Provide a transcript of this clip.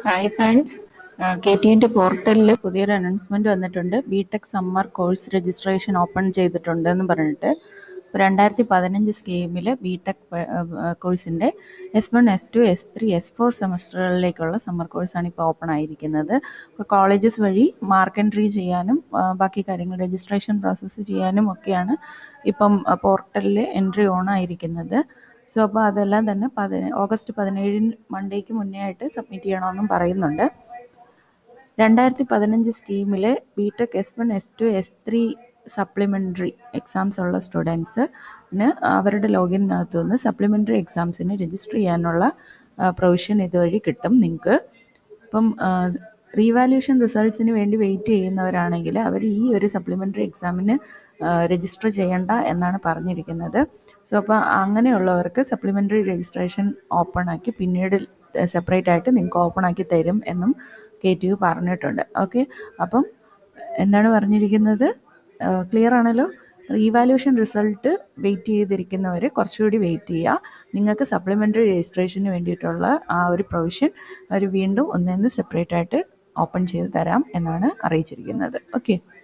hi friends K T എൻ്റെ പോർട്ടലിൽ പുതിയൊരു അനൗൺസ്മെൻറ്റ് വന്നിട്ടുണ്ട് B tech summer course registration open ചെയ്തിട്ടുണ്ട് എന്ന് പറഞ്ഞിട്ട് രണ്ടായിരത്തി പതിനഞ്ച് സ്കീമിൽ ബി ടെക് കോഴ്സിൻ്റെ S one S two S three S four സെമസ്റ്ററുകളിലേക്കുള്ള സമ്മർ കോഴ്സാണ് ഇപ്പോൾ ഓപ്പൺ ആയിരിക്കുന്നത് അപ്പോൾ കോളേജസ് വഴി മാർക്ക് എൻട്രി ചെയ്യാനും ആ, ബാക്കി കാര്യങ്ങൾ രജിസ്ട്രേഷൻ പ്രോസസ്സ് ചെയ്യാനും ഒക്കെയാണ് ഇപ്പം പോർട്ടലിൽ എൻട്രി ഓൺ ആയിരിക്കുന്നത് സോ അപ്പോൾ അതെല്ലാം തന്നെ പതിന ഓഗസ്റ്റ് പതിനേഴിന് മൺഡേക്ക് മുന്നേ ആയിട്ട് സബ്മിറ്റ് ചെയ്യണമെന്നും പറയുന്നുണ്ട് രണ്ടായിരത്തി പതിനഞ്ച് സ്കീമിൽ B tech S one S two S three supplementary exams ഉള്ള സ്റ്റുഡൻസിന് അവരുടെ ലോഗിനകത്തു നിന്ന് സപ്ലിമെൻ്ററി എക്സാംസിന് രജിസ്റ്റർ ചെയ്യാനുള്ള പ്രൊവിഷൻ ഇതുവഴി കിട്ടും നിങ്ങൾക്ക് ഇപ്പം റീവാല്യൂഷൻ റിസൾട്ട്സിന് വേണ്ടി വെയിറ്റ് ചെയ്യുന്നവരാണെങ്കിൽ അവർ ഈ ഒരു സപ്ലിമെൻ്ററി എക്സാമിന് രജിസ്റ്റർ ചെയ്യണ്ട എന്നാണ് പറഞ്ഞിരിക്കുന്നത് സോ അപ്പോൾ അങ്ങനെയുള്ളവർക്ക് സപ്ലിമെൻ്ററി രജിസ്ട്രേഷൻ ഓപ്പൺ ആക്കി പിന്നീട് സെപ്പറേറ്റ് ആയിട്ട് നിങ്ങൾക്ക് ഓപ്പൺ ആക്കി തരും എന്നും കെ ടി യു പറഞ്ഞിട്ടുണ്ട് ഓക്കെ അപ്പം എന്താണ് പറഞ്ഞിരിക്കുന്നത് ക്ലിയർ ആണല്ലോ റീവാലുവേഷൻ റിസൾട്ട് വെയിറ്റ് ചെയ്തിരിക്കുന്നവർ കുറച്ചുകൂടി വെയിറ്റ് ചെയ്യുക നിങ്ങൾക്ക് സപ്ലിമെൻ്ററി രജിസ്ട്രേഷന് വേണ്ടിയിട്ടുള്ള ആ ഒരു പ്രൊവിഷൻ അവർ വീണ്ടും ഒന്നിന്ന് സെപ്പറേറ്റ് ആയിട്ട് ഓപ്പൺ ചെയ്ത് തരാം എന്നാണ് അറിയിച്ചിരിക്കുന്നത് ഓക്കെ